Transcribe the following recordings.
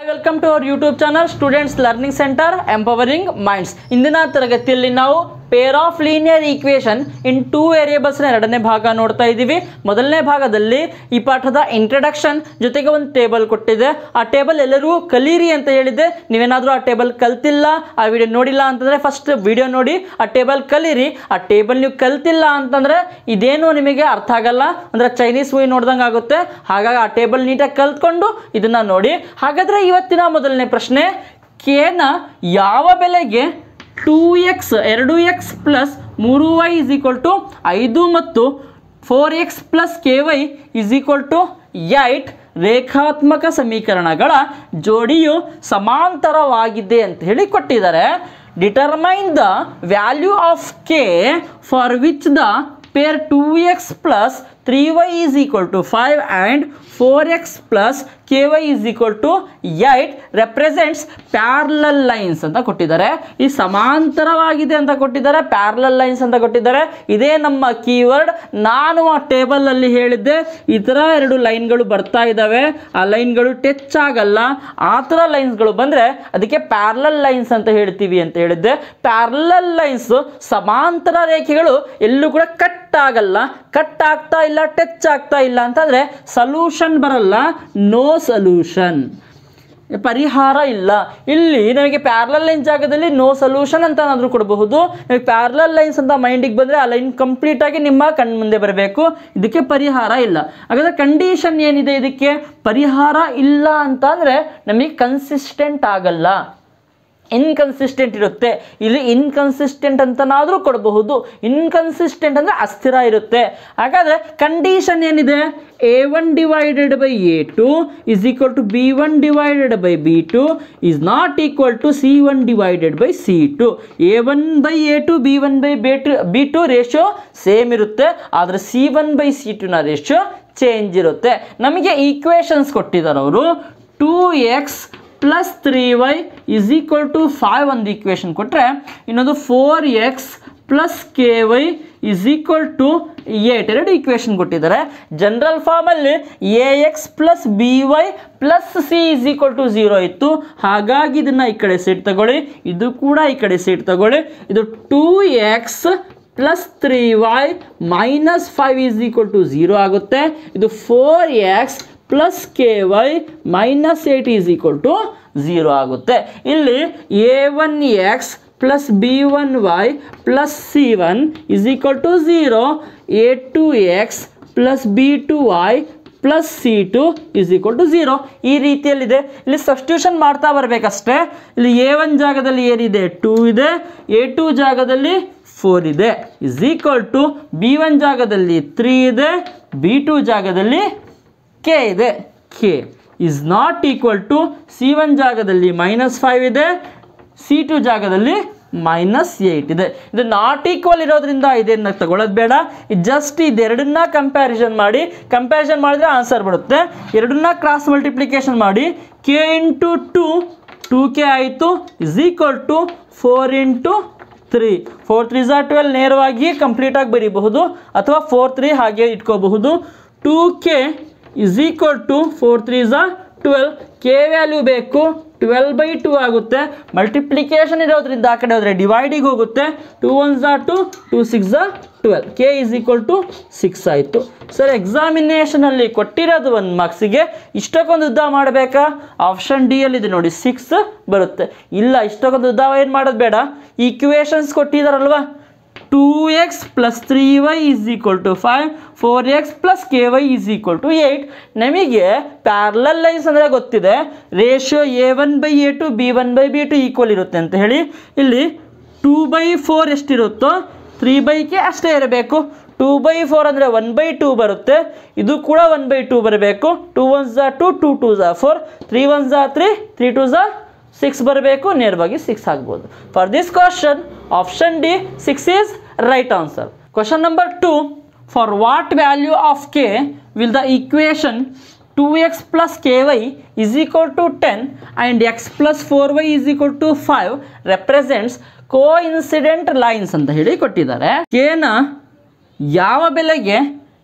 welcome to our YouTube channel students learning centre empowering minds ಇಂದಿನ ತರಗತಿಯಲ್ಲಿ ನಾವು pair of linear equation in two ವೇರಿಯೇಬಲ್ಸ್ನ ಎರಡನೇ ಭಾಗ ನೋಡ್ತಾ ಇದ್ದೀವಿ ಮೊದಲನೇ ಭಾಗದಲ್ಲಿ ಈ ಪಾಠದ ಇಂಟ್ರಡಕ್ಷನ್ ಜೊತೆಗೆ ಒಂದು ಟೇಬಲ್ ಕೊಟ್ಟಿದೆ ಆ ಟೇಬಲ್ ಎಲ್ಲರೂ ಕಲೀರಿ ಅಂತ ಹೇಳಿದೆ ನೀವೇನಾದರೂ ಆ ಟೇಬಲ್ ಕಲ್ತಿಲ್ಲ ಆ ವಿಡಿಯೋ ನೋಡಿಲ್ಲ ಅಂತಂದರೆ ಫಸ್ಟ್ ವಿಡಿಯೋ ನೋಡಿ ಆ ಟೇಬಲ್ ಕಲೀರಿ ಆ ಟೇಬಲ್ ನೀವು ಕಲ್ತಿಲ್ಲ ಅಂತಂದರೆ ಇದೇನು ನಿಮಗೆ ಅರ್ಥ ಆಗಲ್ಲ ಅಂದರೆ ಚೈನೀಸ್ ಮೂವಿ ನೋಡ್ದಂಗೆ ಆಗುತ್ತೆ ಹಾಗಾಗಿ ಆ ಟೇಬಲ್ ನೀಟಾಗಿ ಕಲ್ತ್ಕೊಂಡು ಇದನ್ನು ನೋಡಿ ಹಾಗಾದರೆ ಇವತ್ತಿನ ಮೊದಲನೇ ಪ್ರಶ್ನೆ ಕೇನ ಯಾವ ಬೆಲೆಗೆ ಟೂ ಎಕ್ಸ್ ಎರಡು ಎಕ್ಸ್ ಪ್ಲಸ್ ಮೂರು ವೈ ಇಸ್ ಈಕ್ವಲ್ ಟು ಐದು ಮತ್ತು four x plus k y is equal to eight ರೇಖಾತ್ಮಕ ಸಮೀಕರಣಗಳ ಜೋಡಿಯು ಸಮಾಂತರವಾಗಿದೆ ಅಂತ ಹೇಳಿ ಕೊಟ್ಟಿದ್ದಾರೆ determine the value of k for which the pair two x plus three y is equal to five and four x plus k y is equal to eight represents parallel lines ಅಂತ ಕೊಟ್ಟಿದ್ದಾರೆ ಈ ಸಮಾಂತರವಾಗಿದೆ ಅಂತ ಕೊಟ್ಟಿದ್ದಾರೆ parallel lines ಅಂತ ಕೊಟ್ಟಿದ್ದಾರೆ ಇದೇ ನಮ್ಮ keyword ನಾನು ಆ ಟೇಬಲಲ್ಲಿ ಹೇಳಿದ್ದೆ ಈ ಥರ ಎರಡು ಲೈನ್ಗಳು ಬರ್ತಾ ಇದ್ದಾವೆ ಆ ಲೈನ್ಗಳು ಟಚ್ ಆಗಲ್ಲ ಆ ಥರ ಲೈನ್ಸ್ಗಳು ಬಂದರೆ ಅದಕ್ಕೆ ಪ್ಯಾರ್ಲಲ್ ಲೈನ್ಸ್ ಅಂತ ಹೇಳ್ತೀವಿ ಅಂತ ಹೇಳಿದ್ದೆ ಪ್ಯಾರ್ಲಲ್ ಲೈನ್ಸ್ ಸಮಾಂತರ ರೇಖೆಗಳು ಎಲ್ಲೂ ಕೂಡ ಕಟ್ ಆಗಲ್ಲ ಕಟ್ ಆಗ್ತಾ ಇಲ್ಲ ಟಚ್ ಆಗ್ತಾ ಇಲ್ಲ ಅಂತಂದರೆ ಸಲ್ಯೂಷನ್ ಬರಲ್ಲ ನೋ ಸಲ್ಯೂಷನ್ ಪರಿಹಾರ ಇಲ್ಲ ಇಲ್ಲಿ ನಮಗೆ ಪ್ಯಾರಲಲ್ ಲೈನ್ ಜಾಗದಲ್ಲಿ ನೋ ಸೊಲ್ಯೂಷನ್ ಅಂತ ಏನಾದರೂ ಕೊಡಬಹುದು ನಿಮಗೆ ಪ್ಯಾರಲಲ್ ಲೈನ್ಸ್ ಅಂತ ಮೈಂಡಿಗೆ ಬಂದರೆ ಆ ಲೈನ್ ಕಂಪ್ಲೀಟಾಗಿ ನಿಮ್ಮ ಕಣ್ಣು ಮುಂದೆ ಬರಬೇಕು ಇದಕ್ಕೆ ಪರಿಹಾರ ಇಲ್ಲ ಹಾಗಾದರೆ ಕಂಡೀಷನ್ ಏನಿದೆ ಇದಕ್ಕೆ ಪರಿಹಾರ ಇಲ್ಲ ಅಂತ ಅಂದರೆ ನಮಗೆ ಕನ್ಸಿಸ್ಟೆಂಟ್ ಆಗಲ್ಲ ಇನ್ಕನ್ಸಿಸ್ಟೆಂಟ್ ಇರುತ್ತೆ ಇಲ್ಲಿ ಇನ್ಕನ್ಸಿಸ್ಟೆಂಟ್ ಅಂತನಾದರೂ ಕೊಡಬಹುದು ಇನ್ಕನ್ಸಿಸ್ಟೆಂಟ್ ಅಂದರೆ ಅಸ್ಥಿರ ಇರುತ್ತೆ ಹಾಗಾದರೆ ಕಂಡೀಷನ್ ಏನಿದೆ a one divided by a two is equal to b one divided by b two is not equal to c one divided by c two a one by a two b one by b two b two ratio same ಇರುತ್ತೆ ಆದರೆ c one by c ಟುನ ratio change ಇರುತ್ತೆ ನಮಗೆ equations ಕೊಟ್ಟಿದ್ದಾರೆ ಅವರು two x plus three y is equal to five ಒಂದು equation ಕೊಟ್ಟರೆ ಇನ್ನೊಂದು four x plus k y is equal to eight ಎರಡು ಈಕ್ವೇಷನ್ ಕೊಟ್ಟಿದ್ದಾರೆ ಜನರಲ್ ಫಾರ್ಮಲ್ಲಿ a x plus b y plus c is equal to zero ಇತ್ತು ಹಾಗಾಗಿ ಇದನ್ನು ಈ ಕಡೆ ಸೀಟ್ ತಗೊಳ್ಳಿ ಇದು ಕೂಡ ಈ ಕಡೆ ಸೀಟ್ ತಗೊಳ್ಳಿ ಇದು two x plus three y minus five is equal to zero ಆಗುತ್ತೆ ಇದು four x plus k y minus eight is equal to zero ಆಗುತ್ತೆ ಇಲ್ಲಿ a one x plus b one y plus c one is equal to zero a two x plus b two y plus c two is equal to zero ಈ ರೀತಿಯಲ್ಲಿದೆ ಇಲ್ಲಿ substitution ಮಾಡ್ತಾ ಬರಬೇಕಷ್ಟೇ ಇಲ್ಲಿ a one ಜಾಗದಲ್ಲಿ ಏನಿದೆ two ಇದೆ a two ಜಾಗದಲ್ಲಿ four ಇದೆ is equal to b one ಜಾಗದಲ್ಲಿ ತ್ರೀ ಇದೆ ಬಿ ಟು ಜಾಗದಲ್ಲಿ ಕೆ ಇದೆ k is not equal to c one ಜಾಗದಲ್ಲಿ ಮೈನಸ್ ಫೈವ್ ಇದೆ ಸಿ ಟು ಜಾಗದಲ್ಲಿ ಮೈನಸ್ ಏಯ್ಟ್ ಇದೆ ಇದು ನಾಟ್ ಈಕ್ವಲ್ ಇರೋದ್ರಿಂದ ಇದನ್ನು ತಗೊಳ್ಳೋದು ಬೇಡ ಜಸ್ಟ್ ಇದೆರಡನ್ನ ಕಂಪ್ಯಾರಿಸನ್ ಮಾಡಿ ಕಂಪ್ಯಾರಿಸನ್ ಮಾಡಿದ್ರೆ ಆನ್ಸರ್ ಬರುತ್ತೆ ಎರಡನ್ನ ಕ್ರಾಸ್ ಮಲ್ಟಿಪ್ಲಿಕೇಶನ್ ಮಾಡಿ k into two two k ಆಯಿತು is equal to four into three four three ಝಾ ಟ್ವೆಲ್ ನೇರವಾಗಿ ಕಂಪ್ಲೀಟಾಗಿ ಬರೀಬಹುದು ಅಥವಾ ಫೋರ್ ತ್ರೀ ಹಾಗೆ ಇಟ್ಕೋಬಹುದು two k is equal to four three ಝಾ ಟ್ವೆಲ್ ಕೆ ವ್ಯಾಲ್ಯೂ ಬೇಕು ಟ್ವೆಲ್ ಬೈ ಟು ಆಗುತ್ತೆ ಮಲ್ಟಿಪ್ಲಿಕೇಶನ್ ಇರೋದ್ರಿಂದ ಆ ಕಡೆ ಹೋದರೆ ಡಿವೈಡಿಗೆ ಹೋಗುತ್ತೆ ಟೂ ಒನ್ ಝಾ ಟು ಟೂ ಸಿಕ್ಸ್ ಝಾ twelve k is equal to six ಆಯಿತು ಸರ್ ಎಕ್ಸಾಮಿನೇಷನಲ್ಲಿ ಕೊಟ್ಟಿರೋದು ಒಂದು ಮಾರ್ಕ್ಸಿಗೆ ಇಷ್ಟಕ್ಕೊಂದು ಉದ್ದ ಮಾಡಬೇಕಾ ಆಪ್ಷನ್ ಡಿ ಇದೆ ನೋಡಿ ಸಿಕ್ಸ್ ಬರುತ್ತೆ ಇಲ್ಲ ಇಷ್ಟಕ್ಕೊಂದು ಉದ್ದ ಏನು ಮಾಡೋದು ಬೇಡ ಈಕ್ವೇಷನ್ಸ್ ಕೊಟ್ಟಿದ್ದಾರಲ್ವಾ two x plus three y is equal to five four x plus k y is equal to eight ನಮಗೆ ಪ್ಯಾರ್ಲಲ್ ಲೈನ್ಸ್ ಅಂದರೆ ಗೊತ್ತಿದೆ ratio a one by a two b one by b two equal ಇರುತ್ತೆ ಅಂತ ಹೇಳಿ ಇಲ್ಲಿ two by four ಎಷ್ಟಿರುತ್ತೋ three by k ಅಷ್ಟೇ ಇರಬೇಕು ಟೂ ಬೈ ಫೋರ್ ಅಂದರೆ ಒನ್ ಬೈ ಟೂ ಬರುತ್ತೆ ಇದು ಕೂಡ ಒನ್ ಬೈ ಟೂ ಬರಬೇಕು ಟೂ ಒನ್ ಝಾ ಟು ಟೂ ಟೂ ಝಾ ಫೋರ್ ತ್ರೀ ಒನ್ ಝಾ ತ್ರೀ ತ್ರೀ ಟೂ ಝಾ ಸಿಕ್ಸ್ ಬರಬೇಕು ನೇರವಾಗಿ ಸಿಕ್ಸ್ ಆಗ್ಬೋದು for this question option D six is right answer question number two for what value of k will the equation two x plus k y is equal to ten and x plus four y is equal to five represents coincident lines ಅಂತ ಹೇಳಿ ಕೊಟ್ಟಿದ್ದಾರೆ ಕೇನ ಯಾವ ಬೆಲೆಗೆ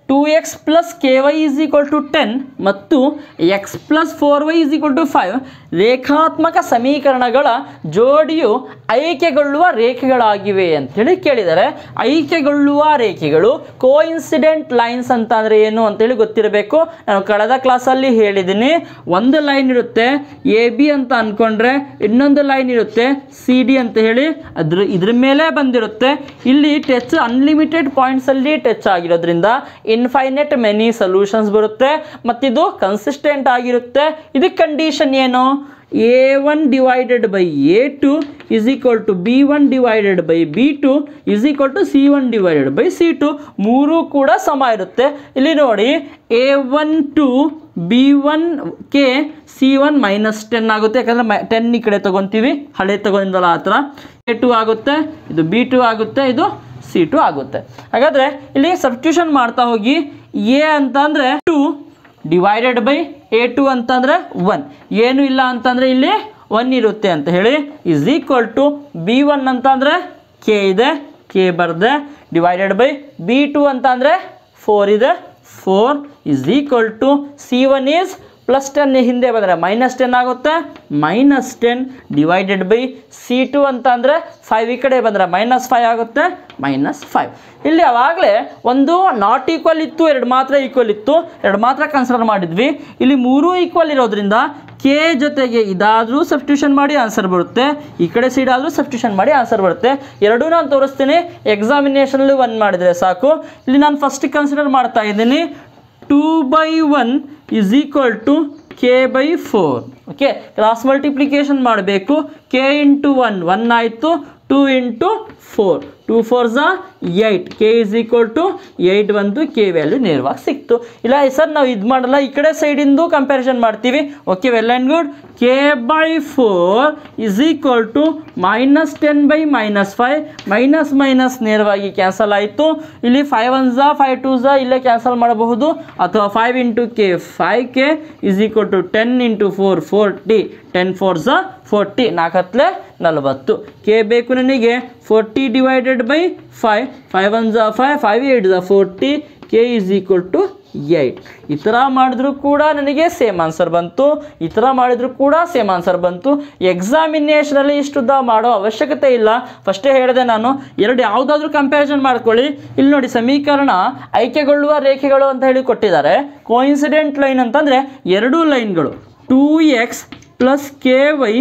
two x plus k y is equal to ten ಮತ್ತು x plus four y is equal to five ರೇಖಾತ್ಮಕ ಸಮೀಕರಣಗಳ ಜೋಡಿಯು ಐಕ್ಯಗೊಳ್ಳುವ ರೇಖೆಗಳಾಗಿವೆ ಅಂತೇಳಿ ಕೇಳಿದ್ದಾರೆ ಐಕ್ಯಗೊಳ್ಳುವ ರೇಖೆಗಳು ಕೋಇನ್ಸಿಡೆಂಟ್ ಲೈನ್ಸ್ ಅಂತ ಅಂದರೆ ಏನು ಅಂತೇಳಿ ಗೊತ್ತಿರಬೇಕು ನಾನು ಕಳೆದ ಕ್ಲಾಸಲ್ಲಿ ಹೇಳಿದ್ದೀನಿ ಒಂದು ಲೈನ್ ಇರುತ್ತೆ ಎ ಬಿ ಅಂತ ಅಂದ್ಕೊಂಡ್ರೆ ಇನ್ನೊಂದು ಲೈನ್ ಇರುತ್ತೆ ಸಿ ಡಿ ಅಂತ ಹೇಳಿ ಅದ್ರ ಇದ್ರ ಮೇಲೆ ಬಂದಿರುತ್ತೆ ಇಲ್ಲಿ ಟಚ್ ಅನ್ಲಿಮಿಟೆಡ್ ಪಾಯಿಂಟ್ಸಲ್ಲಿ ಟಚ್ ಆಗಿರೋದ್ರಿಂದ ಇನ್ಫೈನೆಟ್ ಮೆನಿ ಸೊಲ್ಯೂಷನ್ಸ್ ಬರುತ್ತೆ ಮತ್ತಿದು ಕನ್ಸಿಸ್ಟೆಂಟ್ ಆಗಿರುತ್ತೆ ಇದಕ್ಕೆ ಕಂಡೀಷನ್ ಏನು a one divided by a two is equal to b one divided by b two is equal to c one divided by c two ಮೂರು ಕೂಡ ಸಮ ಇರುತ್ತೆ ಇಲ್ಲಿ ನೋಡಿ a one two b one k c one minus ten ಆಗುತ್ತೆ ಯಾಕಂದರೆ ಮೈ ten ಈ ಕಡೆ ತೊಗೊತೀವಿ ಹಳೆ ತೊಗೊಂಡಲ್ಲ ಆ ಥರ ಎ ಟು ಆಗುತ್ತೆ ಇದು ಬಿ ಟು ಆಗುತ್ತೆ ಇದು ಸಿ ಟು ಆಗುತ್ತೆ ಹಾಗಾದರೆ ಇಲ್ಲಿ ಸಬ್ಸ್ಟಿಟ್ಯೂಷನ್ ಮಾಡ್ತಾ ಹೋಗಿ ಎ ಅಂತ ಅಂದರೆ two divided by a two ಅಂತಂದರೆ ಒನ್ ಏನು ಇಲ್ಲ ಅಂತಂದರೆ ಇಲ್ಲಿ ಒನ್ ಇರುತ್ತೆ ಅಂತ ಹೇಳಿ is equal to b one ಅಂತಂದರೆ ಕೆ ಇದೆ ಕೆ ಬರ್ದೆ ಡಿವೈಡೆಡ್ ಬೈ ಬಿ ಟು ಅಂತಂದರೆ ಫೋರ್ ಇದೆ four is equal to c one is plus ten ಹಿಂದೆ ಬಂದರೆ ಮೈನಸ್ ಟೆನ್ ಆಗುತ್ತೆ minus ten divided by c two ಅಂತ ಅಂದರೆ ಫೈವ್ ಈ ಕಡೆ ಬಂದರೆ ಮೈನಸ್ ಫೈವ್ ಆಗುತ್ತೆ ಮೈನಸ್ ಫೈವ್ ಇಲ್ಲಿ ಅವಾಗಲೇ ಒಂದು ನಾಟ್ ಈಕ್ವಲ್ ಇತ್ತು ಎರಡು ಮಾತ್ರ ಈಕ್ವಲ್ ಇತ್ತು ಎರಡು ಮಾತ್ರ ಕನ್ಸಿಡರ್ ಮಾಡಿದ್ವಿ ಇಲ್ಲಿ ಮೂರೂ ಈಕ್ವಲ್ ಇರೋದ್ರಿಂದ ಕೆ ಜೊತೆಗೆ ಇದಾದರೂ ಸಬ್ಸ್ಟಿಟ್ಯೂಷನ್ ಮಾಡಿ ಆನ್ಸರ್ ಬರುತ್ತೆ ಈ ಕಡೆ ಸೈಡ್ ಆದರೂ ಸಬ್ಸ್ಟಿಟ್ಯೂಷನ್ ಮಾಡಿ ಆನ್ಸರ್ ಬರುತ್ತೆ ಎರಡೂ ನಾನು ತೋರಿಸ್ತೀನಿ ಎಕ್ಸಾಮಿನೇಷನಲ್ಲಿ ಒನ್ ಮಾಡಿದರೆ ಸಾಕು ಇಲ್ಲಿ ನಾನು ಫಸ್ಟ್ ಕನ್ಸಿಡರ್ ಮಾಡ್ತಾ ಇದ್ದೀನಿ two by one is equal to k by four okay cross multiplication ಮಾಡಬೇಕು ಕೆ ಇಂಟು ಒನ್ ಒನ್ ಆಯಿತು two into four two four ಝಾ eight k is equal to eight ಬಂದು ಕೆ ವ್ಯಾಲ್ಯೂ ನೇರವಾಗಿ ಸಿಕ್ತು ಇಲ್ಲ sir ನಾವು ಇದು ಮಾಡಲ್ಲ ಈ ಕಡೆ ಸೈಡಿಂದು ಕಂಪ್ಯಾರಿಸನ್ ಮಾಡ್ತೀವಿ okay well and good k by four is equal to minus ten by minus five minus minus ನೇರವಾಗಿ ಕ್ಯಾನ್ಸಲ್ ಆಯಿತು ಇಲ್ಲಿ ಫೈವ್ ಒನ್ ಝಾ ಫೈವ್ ಟೂ ಝಾ ಇಲ್ಲೇ ಕ್ಯಾನ್ಸಲ್ ಮಾಡಬಹುದು ಅಥವಾ five into k five k is equal to ten into four forty ten four ಝಾ forty ನಾಲ್ಕು ಹತ್ತಲೆ ನಲವತ್ತು ಕೆ ಬೇಕು ನನಗೆ forty divided by five five one ಝಾ ಫೈವ್ ಫೈವ್ ಏಯ್ಟ್ ಝಾ forty k is equal to eight ಈ ಥರ ಮಾಡಿದ್ರು ಕೂಡ ನನಗೆ ಸೇಮ್ ಆನ್ಸರ್ ಬಂತು ಈ ಥರ ಮಾಡಿದ್ರು ಕೂಡ ಸೇಮ್ ಆನ್ಸರ್ ಬಂತು ಎಕ್ಸಾಮಿನೇಷನಲ್ಲಿ ಇಷ್ಟುದ್ದ ಮಾಡೋ ಅವಶ್ಯಕತೆ ಇಲ್ಲ ಫಸ್ಟೇ ಹೇಳಿದೆ ನಾನು ಎರಡು ಯಾವುದಾದ್ರೂ ಕಂಪ್ಯಾರಿಸನ್ ಮಾಡ್ಕೊಳ್ಳಿ ಇಲ್ಲಿ ನೋಡಿ ಸಮೀಕರಣ ಆಯ್ಕೆಗೊಳ್ಳುವ ರೇಖೆಗಳು ಅಂತ ಹೇಳಿ ಕೊಟ್ಟಿದ್ದಾರೆ ಕೋಇನ್ಸಿಡೆಂಟ್ ಲೈನ್ ಅಂತಂದರೆ ಎರಡೂ ಲೈನ್ಗಳು two x plus k y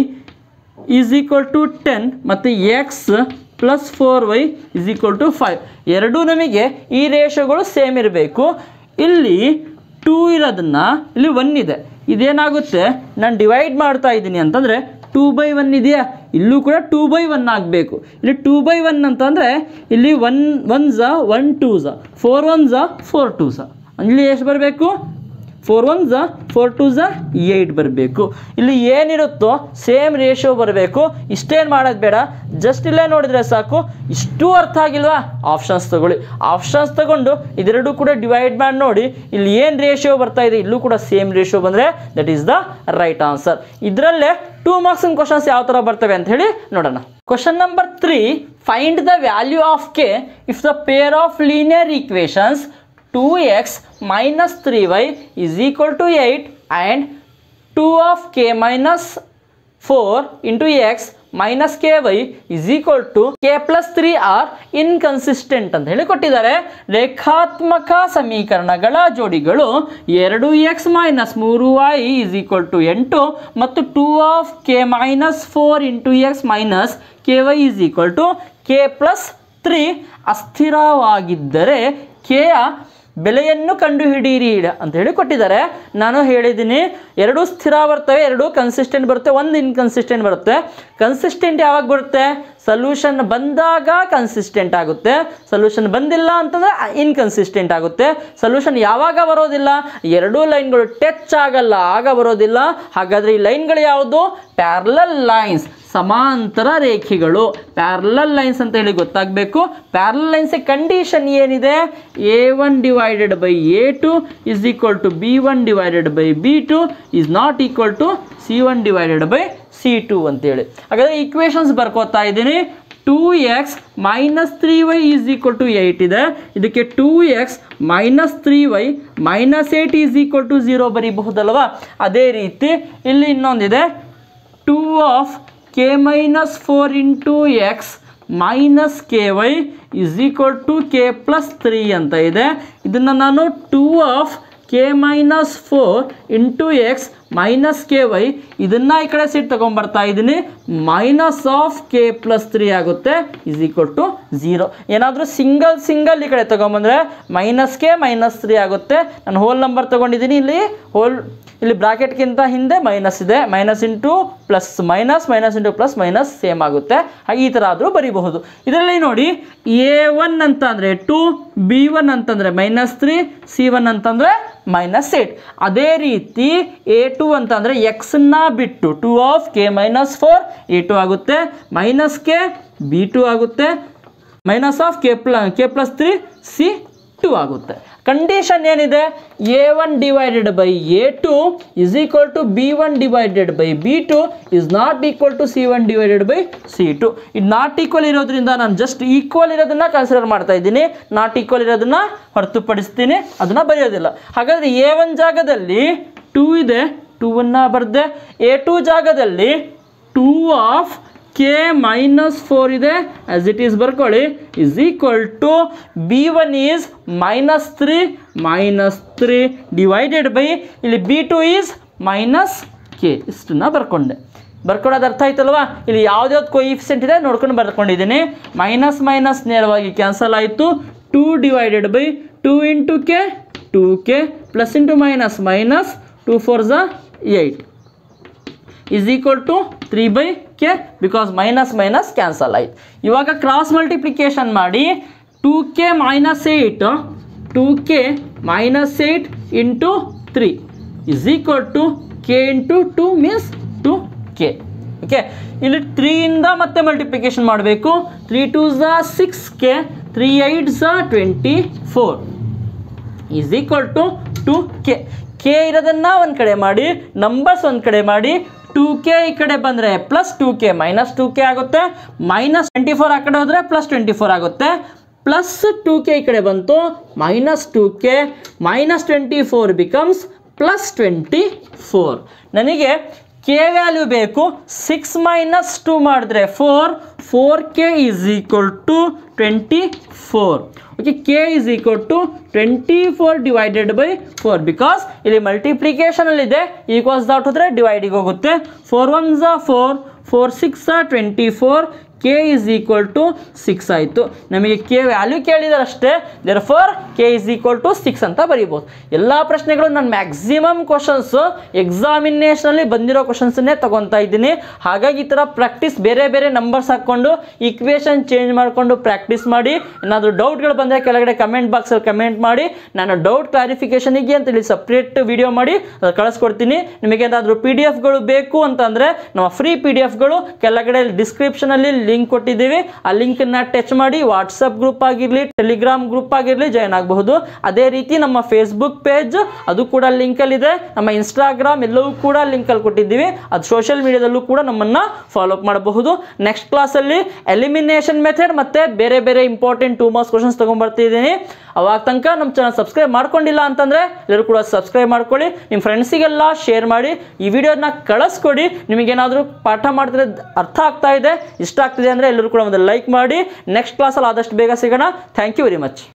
is equal to ten ಮತ್ತು x plus four y is equal to five ಎರಡೂ ನಮಗೆ ಈ ರೇಷೋಗಳು ಸೇಮ್ ಇರಬೇಕು ಇಲ್ಲಿ ಟೂ ಇರೋದನ್ನು ಇಲ್ಲಿ ಒನ್ ಇದೆ ಇದೇನಾಗುತ್ತೆ ನಾನು ಡಿವೈಡ್ ಮಾಡ್ತಾ ಇದ್ದೀನಿ ಅಂತಂದರೆ ಟೂ ಬೈ ಒನ್ ಇದೆಯಾ ಇಲ್ಲೂ ಕೂಡ ಟೂ ಬೈ ಒನ್ ಆಗಬೇಕು ಇಲ್ಲಿ ಟೂ ಬೈ ಒನ್ ಅಂತಂದರೆ ಇಲ್ಲಿ ಒನ್ ಒನ್ ಝ ಒನ್ ಟೂ ಝ ಫೋರ್ ಒನ್ ಝ ಫೋರ್ ಟೂ ಝ ಇಲ್ಲಿ ಎಷ್ಟು ಬರಬೇಕು ಫೋರ್ ಒನ್ ಝ ಫೋರ್ ಟು ಝ ಏಯ್ಟ್ ಬರಬೇಕು ಇಲ್ಲಿ ಏನಿರುತ್ತೋ ಸೇಮ್ ರೇಷಿಯೋ ಬರಬೇಕು ಇಷ್ಟೇನು ಮಾಡೋದು ಬೇಡ ಜಸ್ಟ್ ಇಲ್ಲೇ ನೋಡಿದರೆ ಸಾಕು ಇಷ್ಟು ಅರ್ಥ ಆಗಿಲ್ವಾ ಆಪ್ಷನ್ಸ್ ತಗೊಳ್ಳಿ ಆಪ್ಷನ್ಸ್ ತಗೊಂಡು ಇದೆರಡು ಕೂಡ ಡಿವೈಡ್ ಮಾಡಿ ನೋಡಿ ಇಲ್ಲಿ ಏನು ರೇಷಿಯೋ ಬರ್ತಾ ಇದೆ ಇಲ್ಲೂ ಕೂಡ ಸೇಮ್ ರೇಷಿಯೋ ಬಂದರೆ that is the right answer ಇದರಲ್ಲೇ ಟೂ ಮಾರ್ಕ್ಸಿನ ಕ್ವಶನ್ಸ್ ಯಾವ ಥರ ಬರ್ತವೆ ಅಂತ ಹೇಳಿ ನೋಡೋಣ question number three find the value of k if the pair of linear equations 2x minus 3y is equal to 8 and 2 of k minus 4 into x minus ky is equal to k plus 3 are inconsistent ಅಂತ ಹೇಳಿ ಕೊಟ್ಟಿದ್ದಾರೆ ರೇಖಾತ್ಮಕ ಸಮೀಕರಣಗಳ ಜೋಡಿಗಳು ಎರಡು x minus ಮೂರು y is equal to ಎಂಟು ಮತ್ತು two of k minus four into x minus k y is equal to k plus three ಅಸ್ಥಿರವಾಗಿದ್ದರೆ ಕೆಯ ಬೆಲೆಯನ್ನು ಕಂಡುಹಿಡಿಯಿರಿ ಅಂತ ಹೇಳಿ ಕೊಟ್ಟಿದ್ದಾರೆ ನಾನು ಹೇಳಿದ್ದೀನಿ ಎರಡು ಸ್ಥಿರ ಬರ್ತವೆ ಎರಡು ಕನ್ಸಿಸ್ಟೆಂಟ್ ಬರುತ್ತೆ ಒಂದು ಇನ್ಕನ್ಸಿಸ್ಟೆಂಟ್ ಬರುತ್ತೆ ಕನ್ಸಿಸ್ಟೆಂಟ್ ಯಾವಾಗ ಬರುತ್ತೆ ಸೊಲ್ಯೂಷನ್ ಬಂದಾಗ ಕನ್ಸಿಸ್ಟೆಂಟ್ ಆಗುತ್ತೆ ಸೊಲ್ಯೂಷನ್ ಬಂದಿಲ್ಲ ಅಂತಂದರೆ ಇನ್ಕನ್ಸಿಸ್ಟೆಂಟ್ ಆಗುತ್ತೆ ಸೊಲ್ಯೂಷನ್ ಯಾವಾಗ ಬರೋದಿಲ್ಲ ಎರಡೂ ಲೈನ್ಗಳು ಟಚ್ ಆಗಲ್ಲ ಆಗ ಬರೋದಿಲ್ಲ ಹಾಗಾದರೆ ಈ ಲೈನ್ಗಳು ಯಾವುದು ಪ್ಯಾರಲಲ್ ಲೈನ್ಸ್ ಸಮಾಂತರ ರೇಖೆಗಳು ಪ್ಯಾರಲಲ್ ಲೈನ್ಸ್ ಅಂತ ಹೇಳಿ ಗೊತ್ತಾಗಬೇಕು ಪ್ಯಾರಲಲ್ ಲೈನ್ಸ್ ಕಂಡೀಷನ್ ಏನಿದೆ a one divided by a two is equal to b one divided by b two is not equal to c one divided by c two ಅಂತೇಳಿ ಹಾಗಾದರೆ equations ಬರ್ಕೋತಾ ಇದ್ದೀನಿ two x minus three y is equal to eight ಇದೆ ಇದಕ್ಕೆ two x minus three y minus eight is equal to zero ಬರೀಬಹುದಲ್ವಾ ಅದೇ ರೀತಿ ಇಲ್ಲಿ ಇನ್ನೊಂದಿದೆ two of k minus four into x minus k y is equal to k plus three ಅಂತ ಇದೆ ಇದನ್ನು ನಾನು two of k minus four into x minus k y ಇದನ್ನು ಈ ಕಡೆ ಸೀಟ್ ತೊಗೊಂಬರ್ತಾ ಇದ್ದೀನಿ minus of k plus three ಆಗುತ್ತೆ ಇಸ್ ಈಕ್ವಲ್ ಟು ಝೀರೋ ಏನಾದರೂ ಸಿಂಗಲ್ ಸಿಂಗಲ್ ಈ ಕಡೆ ತೊಗೊಂಬಂದರೆ ಮೈನಸ್ ಕೆ ಮೈನಸ್ ತ್ರೀ ಆಗುತ್ತೆ ನಾನು ಹೋಲ್ ನಂಬರ್ ತೊಗೊಂಡಿದ್ದೀನಿ ಇಲ್ಲಿ ಹೋಲ್ ಇಲ್ಲಿ ಬ್ರಾಕೆಟ್ಗಿಂತ ಹಿಂದೆ ಮೈನಸ್ ಇದೆ minus into plus minus minus into plus minus same ಆಗುತ್ತೆ ಹಾಗೆ ಈ ಥರ ಆದರೂ ಬರೀಬಹುದು ಇದರಲ್ಲಿ ನೋಡಿ ಎ ಒನ್ ಅಂತ ಅಂದರೆ ಟು ಬಿ ಒನ್ ಅಂತಂದರೆ ಮೈನಸ್ ತ್ರೀ ಸಿ ಒನ್ ಅಂತಂದರೆ ಮೈನಸ್ ಏಟ್ ಅದೇ ರೀತಿ ಎ ಟು ಅಂತಂದರೆ ಎಕ್ಸನ್ನ ಬಿಟ್ಟು two of k minus four a two ಆಗುತ್ತೆ ಮೈನಸ್ ಕೆ ಬಿ ಟು ಆಗುತ್ತೆ ಮೈನಸ್ ಆಫ್ ಕೆ ಪ್ಲ k plus three c two ಆಗುತ್ತೆ ಕಂಡೀಷನ್ ಏನಿದೆ a one divided by a two is equal to b one divided by b two is not equal to c one divided by c two ಇದು not equal ಇರೋದ್ರಿಂದ ನಾನು just equal ಇರೋದನ್ನ consider ಮಾಡ್ತಾ ಇದ್ದೀನಿ not equal ಇರೋದನ್ನ ಹೊರತುಪಡಿಸ್ತೀನಿ ಅದನ್ನು ಬರೆಯೋದಿಲ್ಲ ಹಾಗಾದರೆ A one ಜಾಗದಲ್ಲಿ ಟೂ ಇದೆ ಟೂವನ್ನು ಬರೆದೆ ಎ ಟು ಜಾಗದಲ್ಲಿ two of k minus four ಇದೆ ಆಸ್ ಇಟ್ ಈಸ್ ಬರ್ಕೊಳ್ಳಿ is equal to b one is minus three minus three divided by ಇಲ್ಲಿ b two is minus k ಇಷ್ಟನ್ನ ಬರ್ಕೊಂಡೆ ಬರ್ಕೊಡೋದು ಅರ್ಥ ಆಯ್ತಲ್ವಾ ಇಲ್ಲಿ ಯಾವ್ದ್ಯಾವ್ದು ಕೊಯಿಫಿಸೆಂಟ್ ಇದೆ ನೋಡ್ಕೊಂಡು ಬರ್ಕೊಂಡಿದ್ದೀನಿ ಮೈನಸ್ ಮೈನಸ್ ನೇರವಾಗಿ ಕ್ಯಾನ್ಸಲ್ ಆಯಿತು two divided by two into k two k plus into minus minus two four ಝ eight is equal to three by k because minus minus cancel ಆಯ್ತು ಇವಾಗ ಕ್ರಾಸ್ ಮಲ್ಟಿಪ್ಲಿಕೇಶನ್ ಮಾಡಿ two k minus eight two k minus eight into three is equal to k into two means two k okay ಇಲ್ಲಿ ತ್ರೀಯಿಂದ ಮತ್ತೆ multiplication ಮಾಡಬೇಕು three two ಝ six k three eight ಝ twenty four is equal to two k k ಇರೋದನ್ನ ಒಂದು ಕಡೆ ಮಾಡಿ ನಂಬರ್ಸ್ ಒಂದು ಕಡೆ ಮಾಡಿ ಟು ಕೆ ಈ ಕಡೆ ಬಂದರೆ plus two k minus two k ಆಗುತ್ತೆ ಮೈನಸ್ ಟ್ವೆಂಟಿ ಫೋರ್ ಆ ಕಡೆ ಹೋದರೆ ಪ್ಲಸ್ ಟ್ವೆಂಟಿ ಫೋರ್ ಆಗುತ್ತೆ ಪ್ಲಸ್ ಟು ಕೆ ಈ ಕಡೆ ಬಂತು minus two k minus twenty four becomes plus twenty four ನನಗೆ ಕೆ ವ್ಯಾಲ್ಯೂ ಬೇಕು ಸಿಕ್ಸ್ ಮೈನಸ್ ಟು ಮಾಡಿದ್ರೆ four four k is equal to twenty four okay k is equal to twenty four divided by four because ಇಲ್ಲಿ ಮಲ್ಟಿಪ್ಲಿಕೇಶನಲ್ಲಿದೆ equals ದಾಟ್ ಹೋದರೆ ಡಿವೈಡಿಗೆ ಹೋಗುತ್ತೆ four one ಝ four four six twenty four k is equal to six ಆಯಿತು ನಮಗೆ k value ಕೇಳಿದಾರೆ ಅಷ್ಟೇ therefore k is equal to six ಅಂತ ಬರೀಬೋದು ಎಲ್ಲ ಪ್ರಶ್ನೆಗಳು ನಾನು ಮ್ಯಾಕ್ಸಿಮಮ್ ಕ್ವಶನ್ಸು ಎಕ್ಸಾಮಿನೇಷನಲ್ಲಿ ಬಂದಿರೋ ಕ್ವಶನ್ಸನ್ನೇ ತಗೊತಾ ಇದ್ದೀನಿ ಹಾಗಾಗಿ ಈ ಥರ ಪ್ರಾಕ್ಟೀಸ್ ಬೇರೆ ಬೇರೆ ನಂಬರ್ಸ್ ಹಾಕ್ಕೊಂಡು ಈಕ್ವೇಷನ್ ಚೇಂಜ್ ಮಾಡಿಕೊಂಡು ಪ್ರಾಕ್ಟೀಸ್ ಮಾಡಿ ಏನಾದರೂ ಡೌಟ್ಗಳು ಬಂದರೆ ಕೆಳಗಡೆ ಕಮೆಂಟ್ ಬಾಕ್ಸಲ್ಲಿ ಕಮೆಂಟ್ ಮಾಡಿ ನಾನು ಡೌಟ್ ಕ್ಲಾರಿಫಿಕೇಷನಿಗೆ ಅಂತೇಳಿ ಸಪ್ರೇಟ್ ವಿಡಿಯೋ ಮಾಡಿ ಅದು ಕಳಿಸ್ಕೊಡ್ತೀನಿ ನಿಮಗೆ ಏನಾದರೂ ಪಿ ಡಿ ಎಫ್ಗಳು ಬೇಕು ಅಂತಂದರೆ ನಮ್ಮ ಫ್ರೀ ಪಿ ಡಿ ಎಫ್ಗಳು ಕೆಳಗಡೆ ಡಿಸ್ಕ್ರಿಪ್ಷನಲ್ಲಿ ಲಿಂಕ್ ಕೊಟ್ಟಿದ್ದೀವಿ ಆ ಲಿಂಕನ್ನು ಟಚ್ ಮಾಡಿ ವಾಟ್ಸಪ್ ಗ್ರೂಪ್ ಆಗಿರಲಿ ಟೆಲಿಗ್ರಾಮ್ ಗ್ರೂಪ್ ಆಗಿರಲಿ ಜಾಯ್ನ್ ಆಗಬಹುದು ಅದೇ ರೀತಿ ನಮ್ಮ ಫೇಸ್ಬುಕ್ ಪೇಜ್ ಅದು ಕೂಡ ಲಿಂಕಲ್ಲಿದೆ ನಮ್ಮ ಇನ್ಸ್ಟಾಗ್ರಾಮ್ ಎಲ್ಲವೂ ಕೂಡ ಲಿಂಕಲ್ಲಿ ಕೊಟ್ಟಿದ್ದೀವಿ ಅದು ಸೋಷಿಯಲ್ ಮೀಡಿಯಾದಲ್ಲೂ ಕೂಡ ನಮ್ಮನ್ನು ಫಾಲೋ ಅಪ್ ಮಾಡಬಹುದು ನೆಕ್ಸ್ಟ್ ಕ್ಲಾಸಲ್ಲಿ ಎಲಿಮಿನೇಷನ್ ಮೆಥಡ್ ಮತ್ತು ಬೇರೆ ಬೇರೆ ಇಂಪಾರ್ಟೆಂಟ್ ಟೂ ಮಾರ್ಕ್ಸ್ ಕ್ವಶನ್ಸ್ ತೊಗೊಂಡ್ಬರ್ತಿದ್ದೀನಿ ಅವಾಗ ತನಕ ನಮ್ಮ ಚಾನಲ್ ಸಬ್ಸ್ಕ್ರೈಬ್ ಮಾಡ್ಕೊಂಡಿಲ್ಲ ಅಂತಂದರೆ ಎಲ್ಲರೂ ಕೂಡ ಸಬ್ಸ್ಕ್ರೈಬ್ ಮಾಡ್ಕೊಳ್ಳಿ ನಿಮ್ಮ ಫ್ರೆಂಡ್ಸಿಗೆಲ್ಲ ಶೇರ್ ಮಾಡಿ ಈ ವಿಡಿಯೋನ ಕಳಿಸ್ಕೊಡಿ ನಿಮಗೇನಾದರೂ ಪಾಠ ಮಾಡ್ತಿದ್ರೆ ಅರ್ಥ ಆಗ್ತಾ ಇದೆ ಇಷ್ಟ ಆಗ್ತಿದೆ ಅಂದರೆ ಎಲ್ಲರೂ ಕೂಡ ಒಂದು ಲೈಕ್ ಮಾಡಿ ನೆಕ್ಸ್ಟ್ ಕ್ಲಾಸಲ್ಲಿ ಆದಷ್ಟು ಬೇಗ ಸಿಗೋಣ ಥ್ಯಾಂಕ್ ಯು ವೆರಿ ಮಚ್